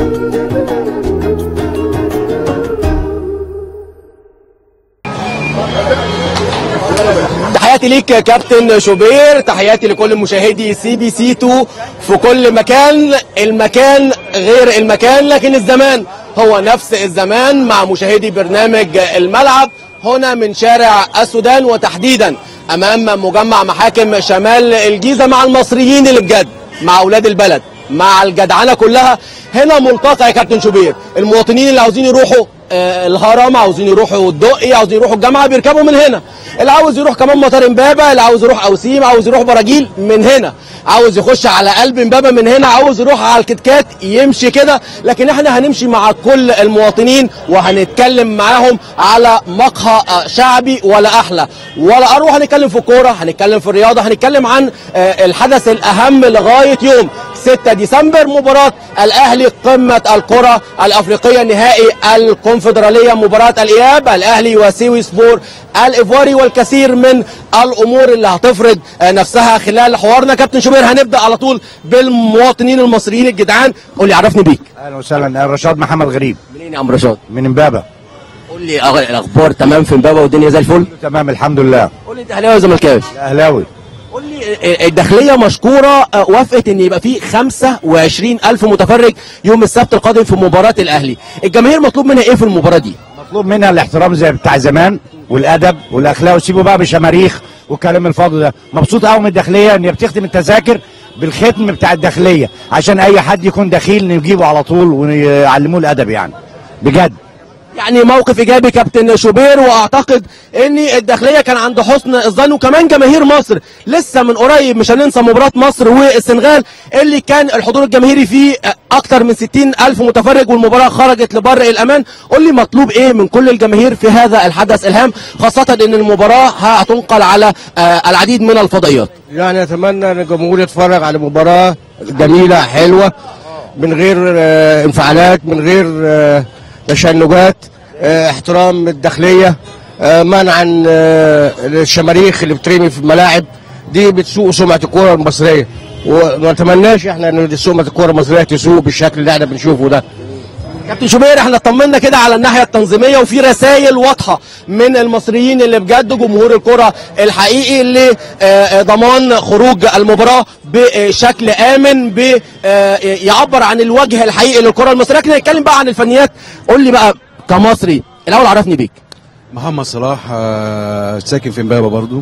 تحياتي ليك يا كابتن شوبير تحياتي لكل مشاهدي سي بي سي 2 في كل مكان المكان غير المكان لكن الزمان هو نفس الزمان مع مشاهدي برنامج الملعب هنا من شارع السودان وتحديدا امام مجمع محاكم شمال الجيزه مع المصريين اللي بجد مع اولاد البلد مع الجدعنه كلها هنا ملتقى يا كابتن شوبير المواطنين اللي عاوزين يروحوا آه، الهرم عاوزين يروحوا الدقي عاوزين يروحوا الجامعه بيركبوا من هنا اللي عاوز يروح كمان مطار امبابه اللي عاوز يروح اوسيم عاوز يروح براجيل من هنا عاوز يخش على قلب امبابه من هنا عاوز يروح على الكتكات يمشي كده لكن احنا هنمشي مع كل المواطنين وهنتكلم معاهم على مقهى آه، شعبي ولا احلى ولا اروح هنتكلم في الكوره هنتكلم في الرياضه هنتكلم عن آه، الحدث الاهم لغايه يوم 6 ديسمبر مباراة الأهلي قمة الكرة الأفريقية نهائي الكونفدرالية مباراة الإياب الأهلي وسيوي سبور الإيفواري والكثير من الأمور اللي هتفرض آه، نفسها خلال حوارنا كابتن شوبير هنبدأ على طول بالمواطنين المصريين الجدعان قول لي عرفني بيك اهلا وسهلا رشاد محمد غريب منين يا عم رشاد من امبابه قول لي أغ- الأخبار تمام في امبابة والدنيا زي الفل تمام الحمد لله قول لي أنت أهلاوي ولا زملكاوي اهلاوي قول لي آه، الداخلية مشكورة آه، وافقت ان يبقى في 25 ألف متفرج يوم السبت القادم في مباراة الأهلي الجماهير مطلوب منها ايه في المباراة دي مطلوب منها الاحترام زي بتاع زمان والادب والاخلاق وسيبوا بقى بشماريخ والكلام الفاضي ده مبسوط قوي من الداخليه ان هي بتختم التذاكر بالختم بتاع الداخليه عشان اي حد يكون دخيل نجيبه على طول ونعلموه الادب يعني بجد يعني موقف ايجابي كابتن شوبير واعتقد ان الداخليه كان عند حسن الظن وكمان جماهير مصر لسه من قريب مش هننسى مباراه مصر والسنغال اللي كان الحضور الجماهيري فيه اكتر من 60 الف متفرج والمباراه خرجت لبر الامان قول لي مطلوب ايه من كل الجماهير في هذا الحدث الهام خاصه ان المباراه هتنقل على آه، العديد من الفضائيات يعني اتمنى ان الجمهور يتفرج على مباراه جميله حلوه من غير آه، انفعالات من غير آه، تشنجات آه، احترام الداخليه آه، منعا آه، الشماريخ اللي بترمي في الملاعب دي بتسوء سمعه الكره المصريه وما نتمناش احنا ان سمعه الكره المصريه تسوء بالشكل اللي احنا بنشوفه ده كابتن شوبير احنا اطمنا كده على الناحيه التنظيميه وفي رسائل واضحه من المصريين اللي بجد جمهور الكره الحقيقي اللي آه، آه، ضمان خروج المباراه بشكل امن ب آه، يعبر عن الوجه الحقيقي للكره المصريه لكن نتكلم بقى عن الفنيات قول لي بقى كمصري الاول عرفني بيك محمد صلاح آه، ساكن في امبابه برضو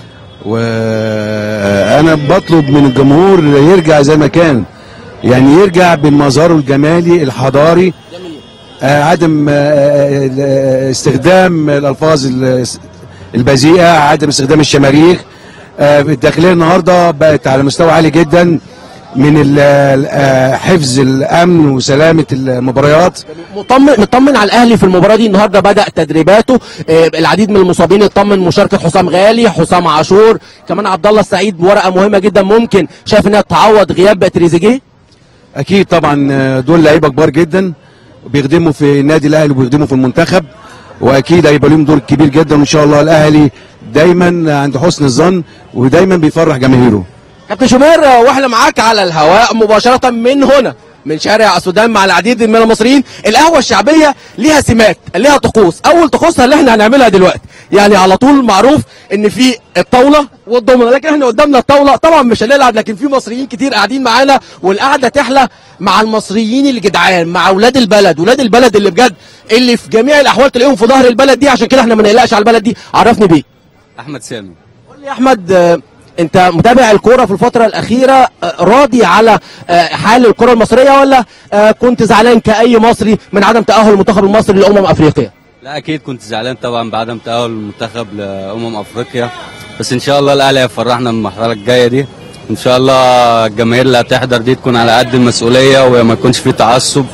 وانا بطلب من الجمهور يرجع زي ما كان يعني يرجع بمظهره الجمالي الحضاري آه، عدم آه، آه، استخدام الالفاظ ال- البذيئه عدم استخدام الشماريخ آه، الداخليه النهارده بقت على مستوى عالي جدا من ال- آه، حفظ الامن وسلامه المباريات مطمن مطمن على الاهلي في المباراه دي النهارده بدا تدريباته آه، العديد من المصابين اطمن مشاركه حسام غالي حسام عاشور كمان عبد الله السعيد بورقه مهمه جدا ممكن شايف انها تعوض غياب تريزيجيه اكيد طبعا آه، دول لعيبه كبار جدا بيخدموا في النادي الاهلي وبيخدموا في المنتخب واكيد هيبقى لهم دور كبير جدا وان شاء الله الاهلي دايما عند حسن الظن ودايما بيفرح جماهيره كابتن شوبير آه، واحنا معاك على الهواء مباشره من هنا من شارع السودان مع العديد من المصريين القهوه الشعبيه ليها سمات ليها طقوس اول طقوسها اللي احنا هنعملها دلوقتي يعني على طول معروف ان في الطاوله والضمنه لكن احنا قدامنا الطاوله طبعا مش هنلعب لكن في مصريين كتير قاعدين معانا والقعده تحلى مع المصريين الجدعان مع اولاد البلد ولاد البلد اللي بجد اللي في جميع الاحوال تلاقيهم في ظهر البلد دي عشان كده احنا ما نقلقش على البلد دي عرفني بيك احمد سامي قول لي يا احمد آه، انت متابع الكوره في الفتره الاخيره آه، راضي على آه، حال الكره المصريه ولا آه، كنت زعلان كاي مصري من عدم تاهل المنتخب المصري لامم افريقيا لا اكيد كنت زعلان طبعا بعدم تاهل المنتخب لامم افريقيا بس ان شاء الله الاهلي هيفرحنا المرحله الجايه دي ان شاء الله الجماهير اللي هتحضر دي تكون على قد المسؤوليه وما يكونش فيه تعصب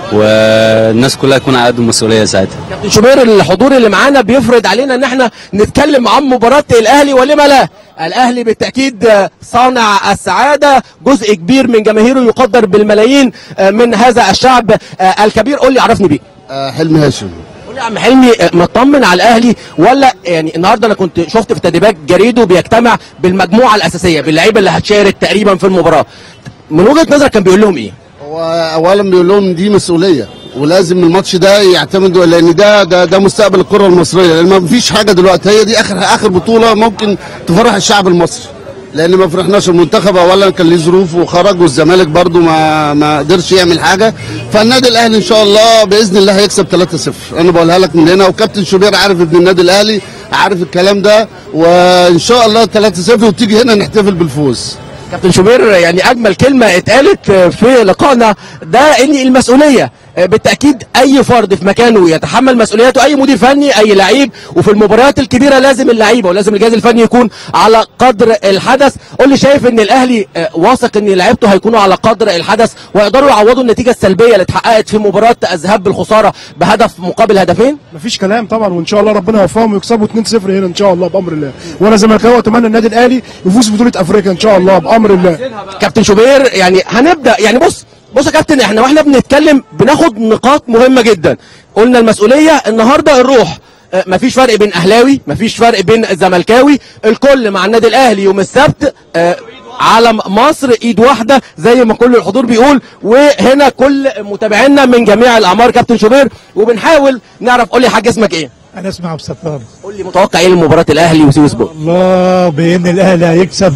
والناس كلها تكون على قد المسؤوليه ساعتها كابتن شوبير الحضور اللي معانا بيفرض علينا ان احنا نتكلم عن مباراه الاهلي ولما لا الاهلي بالتاكيد آه، صانع السعاده جزء كبير من جماهيره يقدر بالملايين آه، من هذا الشعب آه، الكبير قول لي عرفني بيك حلمي هاشم قول لي يا عم حلمي آه، مطمن على الاهلي ولا يعني النهارده انا كنت شفت في تدريبات جريدو بيجتمع بالمجموعه الاساسيه باللعيبه اللي هتشارك تقريبا في المباراه من وجهه نظرك كان بيقول لهم ايه؟ واولا بيقول لهم دي مسؤوليه ولازم الماتش ده يعتمدوا لان ده ده ده مستقبل الكره المصريه لان ما فيش حاجه دلوقتي هي دي اخر اخر بطوله ممكن تفرح الشعب المصري لان ما فرحناش المنتخب اولا كان ليه ظروف وخرج والزمالك برضو ما ما قدرش يعمل حاجه فالنادي الاهلي ان شاء الله باذن الله هيكسب 3-0 انا بقولها لك من هنا وكابتن شوبير عارف ابن النادي الاهلي عارف الكلام ده وان شاء الله 3-0 وتيجي هنا نحتفل بالفوز كابتن شوبير يعني اجمل كلمه اتقالت في لقائنا ده ان المسؤوليه بالتاكيد اي فرد في مكانه يتحمل مسؤولياته اي مدير فني اي لعيب وفي المباريات الكبيره لازم اللعيبه ولازم الجهاز الفني يكون على قدر الحدث قول لي شايف ان الاهلي آه، واثق ان لعيبته هيكونوا على قدر الحدث ويقدروا يعوضوا النتيجه السلبيه اللي اتحققت في مباراه الذهاب بالخساره بهدف مقابل هدفين مفيش كلام طبعا وان شاء الله ربنا يوفقهم ويكسبوا 2-0 هنا ان شاء الله بامر الله وانا زملكاوي اتمنى النادي الاهلي يفوز ببطوله افريقيا ان شاء الله بامر الله كابتن شوبير يعني هنبدا يعني بص بص يا كابتن احنا واحنا بنتكلم بناخد نقاط مهمه جدا قلنا المسؤوليه النهارده الروح آه، مفيش فرق بين اهلاوي مفيش فرق بين زملكاوي الكل مع النادي الاهلي يوم السبت آه، علم مصر ايد واحده زي ما كل الحضور بيقول وهنا كل متابعينا من جميع الاعمار كابتن شوبير وبنحاول نعرف قول لي يا حاج اسمك ايه انا اسمع عبد الستار قول لي متوقع ايه لمباراه الاهلي وسيو سبورت الله بان الاهلي هيكسب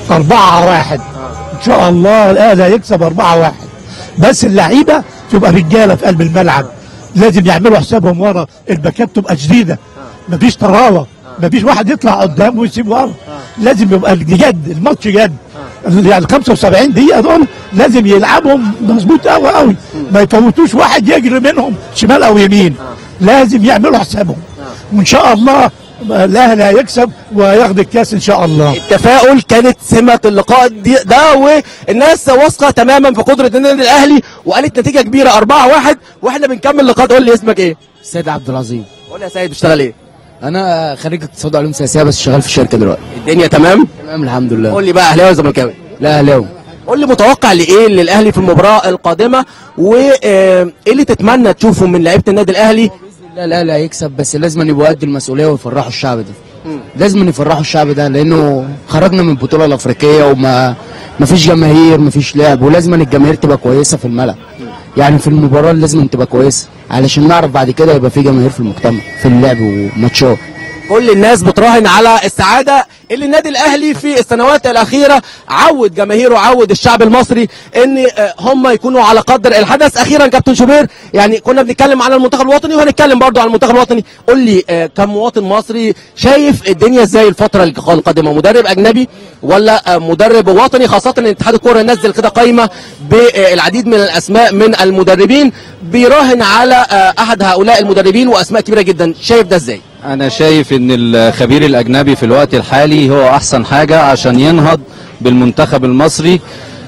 4 1 ان شاء الله الاهلي هيكسب 4 1 بس اللعيبه تبقى رجاله في قلب الملعب لازم يعملوا حسابهم ورا الباكات تبقى جديده مفيش طراوه مفيش واحد يطلع قدام ويسيب ورا لازم يبقى جد الماتش جد يعني ال 75 دقيقه دول لازم يلعبهم مظبوط قوي قوي ما يفوتوش واحد يجري منهم شمال او يمين لازم يعملوا حسابهم وان شاء الله الاهلي هيكسب وياخد الكاس ان شاء الله التفاؤل كانت سمة اللقاء دي ده والناس واثقة تماما في قدرة النادي الأهلي وقالت نتيجة كبيرة 4-1 واحنا بنكمل اللقاء قول لي اسمك ايه؟ سيد عبد العظيم قول لي يا سيد بتشتغل ايه؟ انا خريج اقتصاد وعلوم سياسيه بس شغال في الشركه دلوقتي الدنيا تمام؟ تمام الحمد لله قول لي بقى أهلاوي ولا زملكاوي؟ لا اهلاوي قول لي متوقع لإيه للأهلي في المباراة القادمة وإيه اللي تتمنى تشوفه من لعيبة النادي الأهلي لا الاهلي هيكسب بس لازم يبقوا قد المسؤوليه ويفرحوا الشعب ده لازم يفرحوا الشعب ده لانه خرجنا من البطوله الافريقيه وما ما فيش جماهير ما فيش لعب ولازم الجماهير تبقى كويسه في الملعب يعني في المباراه لازم تبقى كويسه علشان نعرف بعد كده يبقى في جماهير في المجتمع في اللعب وماتشات كل الناس بتراهن على السعادة اللي النادي الأهلي في السنوات الأخيرة عود جماهيره عود الشعب المصري إن آه، هم يكونوا على قدر الحدث أخيرا كابتن شوبير يعني كنا بنتكلم على المنتخب الوطني وهنتكلم برضو على المنتخب الوطني قول لي آه، كمواطن مصري شايف الدنيا إزاي الفترة القادمة مدرب أجنبي ولا آه، مدرب وطني خاصة إن اتحاد الكورة نزل كده قائمة بالعديد من الأسماء من المدربين بيراهن على آه، أحد هؤلاء المدربين وأسماء كبيرة جدا شايف ده إزاي؟ انا شايف ان الخبير الاجنبي في الوقت الحالي هو احسن حاجه عشان ينهض بالمنتخب المصري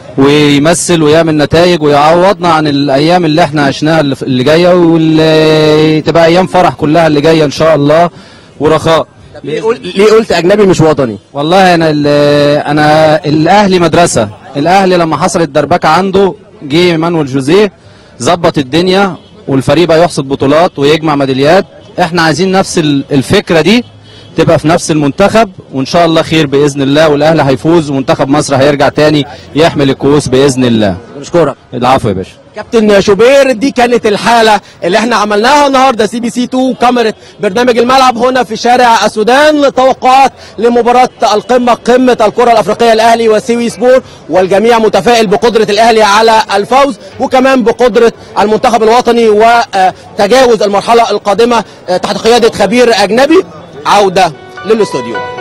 ويمثل ويعمل نتائج ويعوضنا عن الايام اللي احنا عشناها اللي اللي جايه واللي تبقى ايام فرح كلها اللي جايه ان شاء الله ورخاء ليه قل- ليه قلت أجنبي مش وطني؟ والله انا ال- انا الاهلي مدرسه الاهلي لما حصلت دربكه عنده جه مانويل جوزيه ظبط الدنيا والفريق بقى يحصد بطولات ويجمع ميداليات احنا عايزين نفس ال- الفكره دي تبقى في نفس المنتخب وان شاء الله خير باذن الله والاهلي هيفوز ومنتخب مصر هيرجع تاني يحمل الكؤوس باذن الله بشكرك العفو يا باشا كابتن شوبير دي كانت الحالة اللي احنا عملناها النهاردة سي بي سي 2 كاميرا برنامج الملعب هنا في شارع السودان توقعات لمباراة القمة قمة الكرة الأفريقية الأهلي وسيوي سبور والجميع متفائل بقدرة الأهلي على الفوز وكمان بقدرة المنتخب الوطني وتجاوز المرحلة القادمة تحت قيادة خبير أجنبي عودة للاستوديو